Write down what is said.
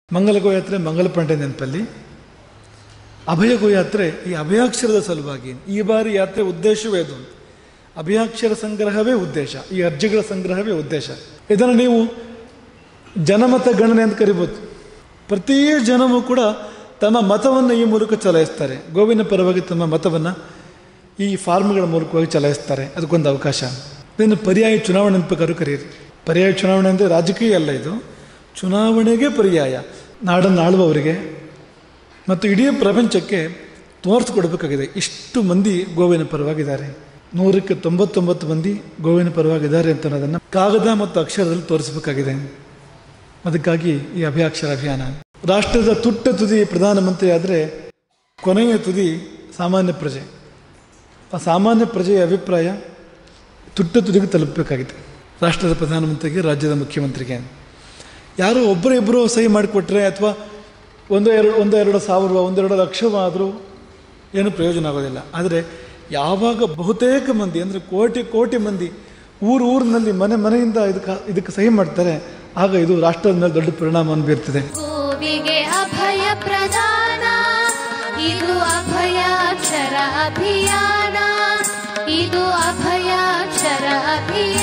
ಮಂಗಲ ಗೋಯಾತ್ರೆ ಮಂಗಲ ಪಂಡೆ ನೆನಪಲ್ಲಿ ಅಭಯ ಗೋಯಾತ್ರೆ ಈ ಅಭಯಾಕ್ಷರದ ಸಲುವಾಗಿ ಈ ಬಾರಿ ಯಾತ್ರೆ ಉದ್ದೇಶವೇ ಅದು ಅಭಯಾಕ್ಷರ ಸಂಗ್ರಹವೇ ಉದ್ದೇಶ ಈ ಅರ್ಜಿಗಳ ಸಂಗ್ರಹವೇ ಉದ್ದೇಶ ಇದನ್ನು ನೀವು ಜನಮತ ಗಣನೆ ಅಂತ ಕರಿಬೋದು ಪ್ರತಿ ಜನವೂ ಕೂಡ ತಮ್ಮ ಮತವನ್ನು ಈ ಮೂಲಕ ಚಲಾಯಿಸ್ತಾರೆ ಗೋವಿನ ಪರವಾಗಿ ತಮ್ಮ ಮತವನ್ನು ಈ ಫಾರ್ಮ್ಗಳ ಮೂಲಕವಾಗಿ ಚಲಾಯಿಸ್ತಾರೆ ಅದಕ್ಕೊಂದು ಅವಕಾಶ ಇದನ್ನು ಪರ್ಯಾಯ ಚುನಾವಣೆ ಅಂತ ಬೇಕಾದ್ರೂ ಕರೆಯಿರಿ ಪರ್ಯಾಯ ಚುನಾವಣೆ ಅಂದರೆ ರಾಜಕೀಯ ಅಲ್ಲ ಇದು ಚುನಾವಣೆಗೆ ಪರ್ಯಾಯ ನಾಡನ್ನು ಆಳುವವರಿಗೆ ಮತ್ತು ಇಡೀ ಪ್ರಪಂಚಕ್ಕೆ ತೋರಿಸ್ಕೊಡ್ಬೇಕಾಗಿದೆ ಇಷ್ಟು ಮಂದಿ ಗೋವಿನ ಪರವಾಗಿದ್ದಾರೆ ನೂರಕ್ಕೆ ತೊಂಬತ್ತೊಂಬತ್ತು ಮಂದಿ ಗೋವಿನ ಪರವಾಗಿದ್ದಾರೆ ಅಂತ ಅನ್ನೋದನ್ನು ಕಾಗದ ಮತ್ತು ಅಕ್ಷರದಲ್ಲಿ ತೋರಿಸಬೇಕಾಗಿದೆ ಅದಕ್ಕಾಗಿ ಈ ಅಭಯಾಕ್ಷರ ಅಭಿಯಾನ ರಾಷ್ಟ್ರದ ತುಟ್ಟ ತುದಿ ಪ್ರಧಾನಮಂತ್ರಿ ಆದರೆ ಕೊನೆಯ ತುದಿ ಸಾಮಾನ್ಯ ಪ್ರಜೆ ಆ ಸಾಮಾನ್ಯ ಪ್ರಜೆಯ ಅಭಿಪ್ರಾಯ ತುಟ್ಟ ತುದಿಗೆ ತಲುಪಬೇಕಾಗಿದೆ ರಾಷ್ಟ್ರದ ಪ್ರಧಾನಮಂತ್ರಿಗೆ ರಾಜ್ಯದ ಮುಖ್ಯಮಂತ್ರಿಗೆ ಯಾರೋ ಒಬ್ಬರು ಇಬ್ಬರು ಸಹಿ ಮಾಡಿಕೊಟ್ರೆ ಅಥವಾ ಒಂದು ಎರಡು ಒಂದು ಎರಡು ಸಾವಿರ ಒಂದೆರಡು ಲಕ್ಷವಾದರೂ ಏನು ಪ್ರಯೋಜನ ಆಗೋದಿಲ್ಲ ಆದರೆ ಯಾವಾಗ ಬಹುತೇಕ ಮಂದಿ ಅಂದರೆ ಕೋಟಿ ಕೋಟಿ ಮಂದಿ ಊರು ಊರಿನಲ್ಲಿ ಮನೆ ಮನೆಯಿಂದ ಇದಕ್ಕೆ ಇದಕ್ಕೆ ಸಹಿ ಮಾಡ್ತಾರೆ ಆಗ ಇದು ರಾಷ್ಟ್ರದ ಮೇಲೆ ದೊಡ್ಡ ಪರಿಣಾಮವನ್ನು ಬೀರ್ತಿದೆ ಗೋವಿಗೆ ಅಭಯ ಪ್ರದಾನ ಇದು ಅಭಯಾಕ್ಷರ ಅಭಿಯಾನ ಇದು ಅಭಯಾಕ್ಷರ ಅಭಿಯಾನ